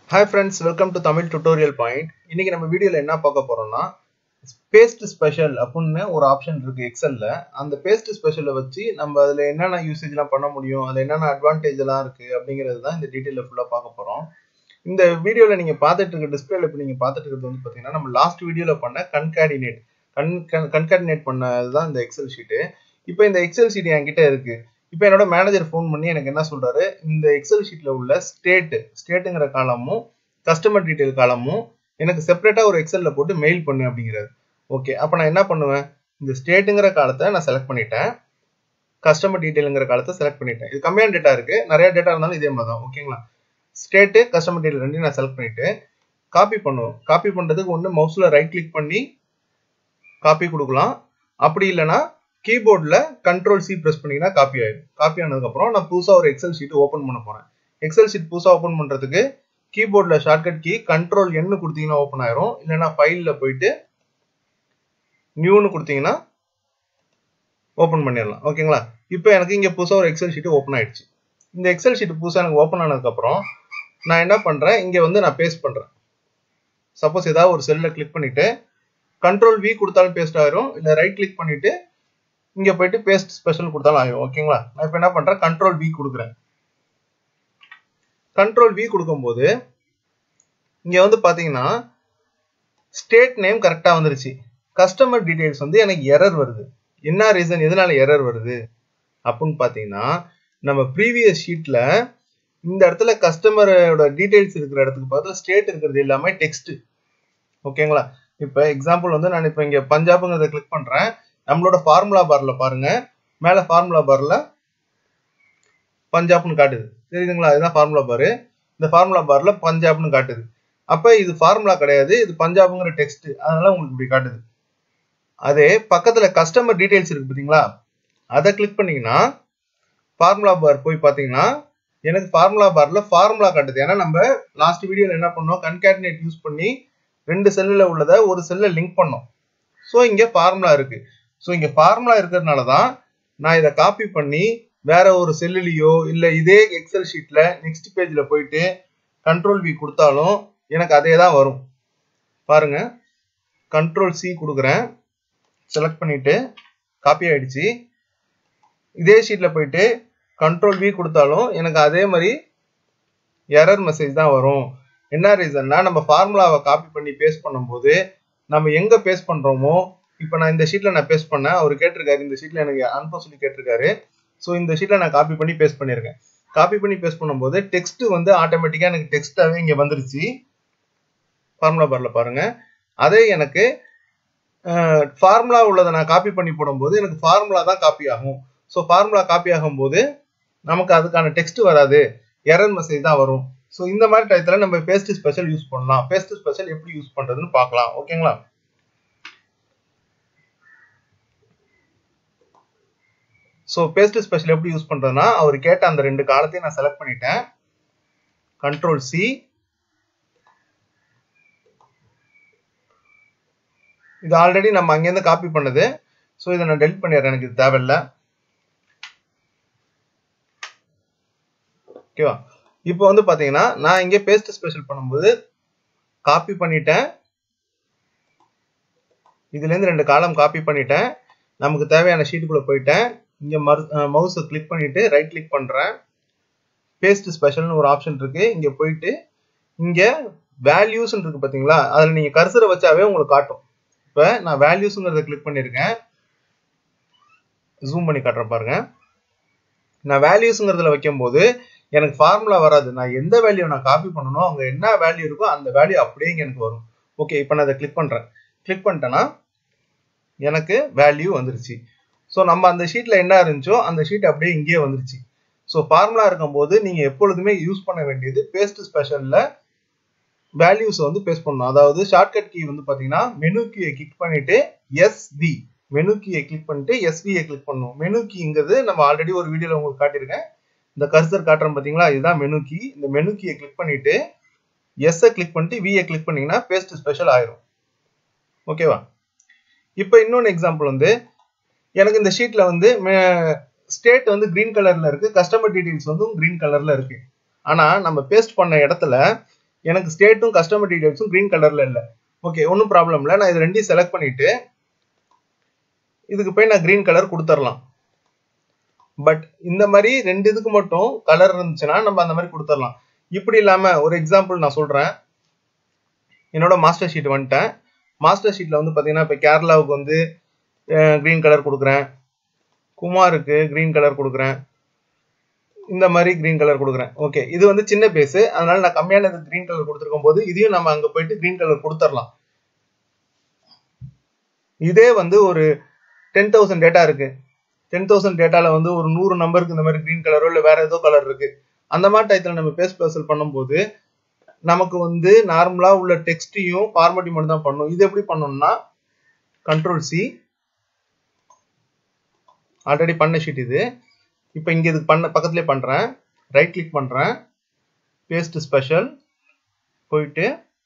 hi friends welcome to Tamil tutorial point இன்னைக்கு நம்ம வீடியோவில் என்ன பார்க்க போறோம்னா பேஸ்ட் ஸ்பெஷல் அப்படின்னு ஒரு ஆப்ஷன் இருக்கு எக்ஸல்ல அந்த பேஸ்ட் ஸ்பெஷலை வச்சு நம்ம அதில் என்னென்ன யூசேஜ்லாம் பண்ண முடியும் அதில் என்னென்ன அட்வான்டேஜ் எல்லாம் இருக்கு அப்படிங்கிறது தான் இந்த டீட்டெயிலில் ஃபுல்லாக பார்க்க போறோம் இந்த வீடியோவில் நீங்கள் பார்த்துட்டு இருக்க டிஸ்பிளேல இப்போ நீங்கள் பார்த்துட்டு இருக்கிறது வந்து பார்த்தீங்கன்னா நம்ம லாஸ்ட் வீடியோவில் பண்ண கன்கார்டினேட் கன் கன்கார்டினேட் பண்ணது தான் இந்த எக்ஸல் ஷீட்டு இப்போ இந்த எக்ஸல் ஷீட் என்கிட்ட இருக்கு இப்போ என்னோட மேனேஜர் ஃபோன் பண்ணி எனக்கு என்ன சொல்றாரு இந்த எக்ஸல் ஷீட்ல உள்ள ஸ்டேட் ஸ்டேட்டுங்கிற காலமும் கஸ்டமர் டீடைல் காலமும் எனக்கு செப்பரேட்டா ஒரு எக்ஸல்ல போட்டு மெயில் பண்ணு அப்படிங்கிறாரு ஓகே அப்போ நான் என்ன பண்ணுவேன் இந்த ஸ்டேட்டுங்கிற காலத்தை நான் செலக்ட் பண்ணிட்டேன் கஸ்டமர் டீடைலுங்கிற காலத்தை செலக்ட் பண்ணிட்டேன் இது கம்மியான டேட்டா இருக்கு நிறைய டேட்டா இருந்தாலும் இதே மாதிரி தான் ஓகேங்களா ஸ்டேட்டு கஸ்டமர் டீடைல் ரெண்டையும் நான் செலக்ட் பண்ணிட்டு காப்பி பண்ணுவோம் காப்பி பண்றதுக்கு ஒன்று மவுஸ்ல ரைட் கிளிக் பண்ணி காப்பி கொடுக்கலாம் அப்படி இல்லைன்னா கீபோர்டில் கண்ட்ரோல் சி ப்ரெஸ் பண்ணிங்கன்னா காப்பி ஆயிடும் காப்பி ஆனதுக்கப்புறம் நான் புதுசாக ஒரு எக்ஸல் ஷீட் ஓப்பன் பண்ண போகிறேன் எக்ஸல் ஷீட் புதுசாக ஓப்பன் பண்ணுறதுக்கு கீபோர்டில் ஷார்ட்கட் கீ கண்ட்ரோல் என்னு கொடுத்தீங்கன்னா ஓப்பன் ஆயிரும் இல்லைன்னா ஃபைலில் போயிட்டு நியூன்னு கொடுத்தீங்கன்னா ஓப்பன் பண்ணிடலாம் ஓகேங்களா இப்போ எனக்கு இங்கே புதுசாக ஒரு எக்ஸல் ஷீட் ஓப்பன் ஆயிடுச்சு இந்த எக்ஸல் ஷீட் புதுசாக எனக்கு ஓப்பன் ஆனதுக்கப்புறம் நான் என்ன பண்ணுறேன் இங்கே வந்து நான் பேஸ்ட் பண்ணுறேன் சப்போஸ் ஏதாவது ஒரு செல்லில் கிளிக் பண்ணிவிட்டு கண்ட்ரோல் வி கொடுத்தாலும் பேஸ்ட் ஆயிரும் இல்லை ரைட் கிளிக் பண்ணிவிட்டு இங்க போயிட்டு பேஸ்ட் ஸ்பெஷல் கொடுத்தாலும் ஆகும் ஓகேங்களா நான் இப்போ என்ன பண்றேன் கண்ட்ரோல் வி கொடுக்குறேன் கண்ட்ரோல் வி கொடுக்கும்போது இங்க வந்து பாத்தீங்கன்னா ஸ்டேட் நேம் கரெக்டா வந்துருச்சு கஸ்டமர் டீடைல்ஸ் வந்து எனக்கு எரர் வருது என்ன ரீசன் எதனால எரர் வருது அப்படின்னு பாத்தீங்கன்னா நம்ம ப்ரீவியஸ் ஷீட்ல இந்த இடத்துல கஸ்டமரோட டீடைல்ஸ் இருக்கிற இடத்துக்கு பக்கத்துல ஸ்டேட் இருக்கிறது எல்லாமே டெக்ஸ்ட் ஓகேங்களா இப்போ எக்ஸாம்பிள் வந்து நான் இப்போ இங்க பஞ்சாப்ங்கிறத கிளிக் பண்றேன் நம்மளோட ஃபார்முலா பார்ல பாருங்க மேல ஃபார்முலா பார்ல பஞ்சாப்னு காட்டுது தெரியுதுங்களா இதுதான் ஃபார்முலா பாரு இந்த ஃபார்முலா பார்ல பஞ்சாப்னு காட்டுது அப்ப இது ஃபார்முலா கிடையாது இது பஞ்சாப்ங்கிற டெக்ஸ்ட் அதனால உங்களுக்கு இப்படி காட்டுது அதே பக்கத்துல கஸ்டமர் டீடைல்ஸ் இருக்கு பாத்தீங்களா அதை கிளிக் பண்ணீங்கன்னா ஃபார்முலா பார் போய் பாத்தீங்கன்னா எனக்கு ஃபார்முலா பார்ல ஃபார்முலா காட்டுது ஏன்னா நம்ம லாஸ்ட் வீடியோல என்ன பண்ணோம் கன்கேட்டினேட் யூஸ் பண்ணி ரெண்டு செல்லில் உள்ளதை ஒரு செல்லில் லிங்க் பண்ணோம் ஸோ இங்கே ஃபார்முலா இருக்கு ஸோ இங்கே ஃபார்முலா இருக்கிறதுனால தான் நான் இதை காப்பி பண்ணி வேற ஒரு செல்லுலேயோ இல்லை இதே எக்ஸல் ஷீட்டில் நெக்ஸ்ட் பேஜில் போயிட்டு கண்ட்ரோல் வி கொடுத்தாலும் எனக்கு அதே தான் வரும் பாருங்க கண்ட்ரோல் சி கொடுக்குறேன் செலக்ட் பண்ணிட்டு காப்பி ஆயிடுச்சு இதே ஷீட்டில் போயிட்டு கண்ட்ரோல் வி கொடுத்தாலும் எனக்கு அதே மாதிரி எரர் மெசேஜ் தான் வரும் என்ன ரீசன்னா நம்ம ஃபார்முலாவை காப்பி பண்ணி பேஸ்ட் பண்ணும்போது நம்ம எங்க பேஸ்ட் பண்றோமோ இப்போ நான் இந்த ஷீட்ல நான் பேஸ்ட் பண்ணேன் அவர் கேட்டிருக்காரு இந்த ஷீட்ல எனக்கு அனுப்ப சொல்லி கேட்டிருக்காரு ஸோ இந்த ஷீட்ல நான் காப்பி பண்ணி பேஸ்ட் பண்ணியிருக்கேன் காப்பி பண்ணி பேஸ்ட் பண்ணும்போது டெக்ஸ்ட் வந்து ஆட்டோமேட்டிக்கா எனக்கு டெக்ஸ்டாவே இங்க வந்துருச்சு ஃபார்முலா பார்ல பாருங்க அதே எனக்கு ஃபார்முலா உள்ளதை நான் காப்பி பண்ணி போடும்போது எனக்கு ஃபார்முலா தான் காப்பி ஆகும் ஸோ ஃபார்முலா காப்பி ஆகும்போது நமக்கு அதுக்கான டெக்ஸ்ட் வராது எரர் மெசேஜ் தான் வரும் ஸோ இந்த மாதிரி டயத்தில் நம்ம பேஸ்ட் ஸ்பெஷல் யூஸ் பண்ணலாம் பேஸ்ட் ஸ்பெஷல் எப்படி யூஸ் பண்றதுன்னு பார்க்கலாம் ஓகேங்களா ஸோ பேஸ்ட் ஸ்பெஷல் எப்படி யூஸ் பண்றதுன்னா அவர் கேட்ட அந்த ரெண்டு காலத்தையும் நான் செலக்ட் பண்ணிட்டேன் கண்ட்ரோல் சி இது ஆல்ரெடி நம்ம அங்கேருந்து காப்பி பண்ணது ஸோ இதை நான் டெலிட் பண்ணிடுறேன் எனக்கு இது தேவையில்லை ஓகேவா இப்போ வந்து பாத்தீங்கன்னா நான் இங்கே பேஸ்ட் ஸ்பெஷல் பண்ணும்போது காப்பி பண்ணிட்டேன் இதுல இருந்து ரெண்டு காலம் காப்பி பண்ணிட்டேன் நமக்கு தேவையான ஷீட்டுக்குள்ள போயிட்டேன் இங்க மவுஸை கிளிக் பண்ணிட்டு ரைட் கிளிக் பண்றேன் பேஸ்ட் ஸ்பெஷல்னு ஒரு ஆப்ஷன் இருக்கு இங்க போயிட்டு இங்க வேல்யூஸ் இருக்கு பாத்தீங்களா அதுல நீங்க கர்சரை வச்சாவே உங்களுக்கு காட்டும் இப்ப நான் வேல்யூஸ்ங்கிறத கிளிக் பண்ணிருக்கேன் ஜூம் பண்ணி காட்டுறேன் பாருங்க நான் வேல்யூஸ்ங்கிறதுல வைக்கும் போது எனக்கு ஃபார்முலா வராது நான் எந்த வேல்யூ நான் காப்பி பண்ணணும் அங்கே என்ன வேல்யூ இருக்கோ அந்த வேல்யூ அப்படியே எனக்கு வரும் ஓகே இப்போ நான் அதை கிளிக் பண்ணுறேன் கிளிக் பண்ணிட்டேன்னா எனக்கு வேல்யூ வந்துருச்சு ஸோ நம்ம அந்த ஷீட்டில் என்ன இருந்துச்சோ அந்த ஷீட் அப்படியே இங்கேயே வந்துருச்சு ஸோ ஃபார்முலா இருக்கும்போது நீங்கள் எப்பொழுதுமே யூஸ் பண்ண வேண்டியது பேஸ்ட் ஸ்பெஷலில் வேல்யூஸை வந்து பேஸ்ட் பண்ணணும் அதாவது ஷார்ட்கட் கீ வந்து பார்த்தீங்கன்னா மெனு கீயை கிளிக் பண்ணிட்டு எஸ்வி மெனு கீயை கிளிக் பண்ணிட்டு எஸ்வியை கிளிக் பண்ணணும் மெனு கீங்கிறது நம்ம ஆல்ரெடி ஒரு வீடியோவில் உங்களுக்கு காட்டியிருக்கேன் இந்த கர்சர் காட்டுறோம் பார்த்தீங்களா இதுதான் மெனு கீ இந்த மெனு கீயை கிளிக் பண்ணிட்டு எஸ்ஸை கிளிக் பண்ணிட்டு வியை கிளிக் பண்ணீங்கன்னா பேஸ்ட் ஸ்பெஷல் ஆயிரும் ஓகேவா இப்போ இன்னொன்று எக்ஸாம்பிள் வந்து எனக்கு இந்த ஷீட்ல வந்து ஸ்டேட் வந்து கிரீன் கலர்ல இருக்கு கஸ்டமர் டீடைல்ஸ் வந்து கிரீன் கலர்ல இருக்கு ஆனா நம்ம பேஸ்ட் பண்ண இடத்துல எனக்கு ஸ்டேட்டும் கஸ்டமர் டீடைல்ஸும் கிரீன் கலர்ல இல்லை ஓகே ஒன்றும் ப்ராப்ளம் இல்லை நான் இது ரெண்டையும் செலக்ட் பண்ணிட்டு இதுக்கு போய் நான் கிரீன் கலர் கொடுத்துடலாம் பட் இந்த மாதிரி ரெண்டு இதுக்கு மட்டும் கலர் இருந்துச்சுன்னா நம்ம அந்த மாதிரி கொடுத்துடலாம் இப்படி இல்லாம ஒரு எக்ஸாம்பிள் நான் சொல்றேன் என்னோட மாஸ்டர் ஷீட் வந்துட்டேன் மாஸ்டர் ஷீட்ல வந்து பாத்தீங்கன்னா இப்போ கேரளாவுக்கு வந்து கிரீன் கலர் கொடுக்குறேன் குமாருக்கு கிரீன் கலர் கொடுக்குறேன் இந்த மாதிரி கிரீன் கலர் கொடுக்குறேன் ஓகே இது வந்து சின்ன பேஸ் அதனால நான் கம்மியான கிரீன் கலர் கொடுத்துருக்கும் போது இதையும் நம்ம அங்க போயிட்டு கிரீன் கலர் கொடுத்துடலாம் இதே வந்து ஒரு டென் தௌசண்ட் டேட்டா இருக்கு டென் தௌசண்ட் டேட்டால வந்து ஒரு நூறு நம்பருக்கு இந்த மாதிரி கிரீன் கலரோ இல்லை வேற ஏதோ கலர் இருக்கு அந்த மாதிரி டயத்தில் நம்ம பேஸ் பேசல் பண்ணும்போது நமக்கு வந்து நார்மலா உள்ள டெக்ஸ்டையும் ஃபார்மேட்டிங் மட்டும் தான் பண்ணும் இது எப்படி பண்ணணும்னா கண்ட்ரோல் சி ஆல்ரெடி பண்ண ஷீட் இது இப்போ இங்க இதுக்கு பண்ண பக்கத்துலேயே பண்றேன் ரைட் கிளிக் பண்றேன் பேஸ்ட் ஸ்பெஷல் போயிட்டு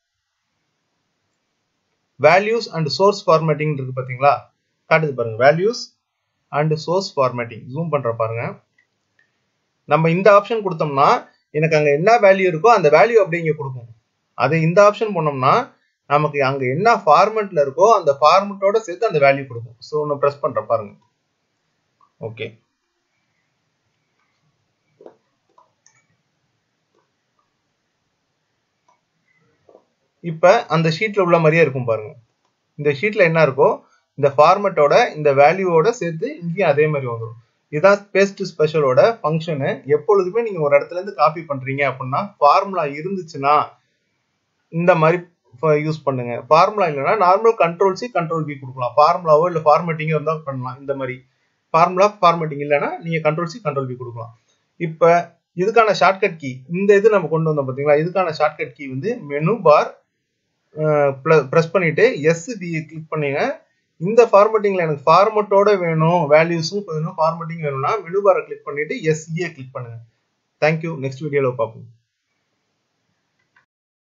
வேல்யூஸ் அண்ட் சோர்ஸ் ஃபார்மேட்டிங் இருக்கு பாத்தீங்களா காட்டுது பாருங்க values and source formatting zoom பண்ற பாருங்க நம்ம இந்த ஆப்ஷன் கொடுத்தோம்னா எனக்கு அங்க என்ன வேல்யூ இருக்கோ அந்த வேல்யூ அப்படியே இங்க கொடுக்கும் அது இந்த ஆப்ஷன் பண்ணோம்னா நமக்கு அங்க என்ன ஃபார்மெட்ல இருக்கோ அந்த ஃபார்மெட்டோட சேர்த்து அந்த வேல்யூ கொடுக்கும் ஸோ ஒன்று ப்ரெஸ் பண்ற பாருங்க ஓகே இப்ப அந்த ஷீட்ல உள்ள மாதிரியே இருக்கும் பாருங்க இந்த ஷீட்ல என்ன இருக்கோ இந்த ஃபார்மெட்டோட இந்த வேல்யூவோட சேர்த்து இங்கேயும் அதே மாதிரி வந்துடும் இதான் பேஸ்ட் ஸ்பெஷலோட ஃபங்க்ஷனு எப்பொழுதுமே நீங்க ஒரு இடத்துல இருந்து காப்பி பண்றீங்க அப்படின்னா ஃபார்முலா இருந்துச்சுன்னா இந்த மாதிரி யூஸ் பண்ணுங்க ஃபார்முலா இல்லைன்னா normal control C control P கொடுக்கலாம் ஃபார்முலாவோ இல்லை ஃபார்மேட்டிங்கோ இருந்தால் பண்ணலாம் இந்த மாதிரி ஃபார்முலா ஃபார்மேட்டிங் இல்லைன்னா நீங்க கண்ட்ரோல் சி கண்ட்ரோல் பி கொடுக்கலாம் இப்போ இதுக்கான ஷார்ட்கட் கீ இந்த இது நம்ம கொண்டு வந்தோம் பார்த்தீங்களா இதுக்கான ஷார்ட்கட் கீ வந்து மெனு பார் ப்ரெஸ் பண்ணிட்டு எஸ் டி கிளிக் பண்ணீங்க இந்த ஃபார்மேட்டிங்ல எனக்கு ஃபார்மட்டோட வேணும் வேல்யூஸும் வேணும் ஃபார்மேட்டிங் வேணும்னா மெனு பாரை கிளிக் பண்ணிட்டு எஸ்இஏ கிளிக் பண்ணுங்க தேங்க்யூ நெக்ஸ்ட் வீடியோவில் பார்ப்போம்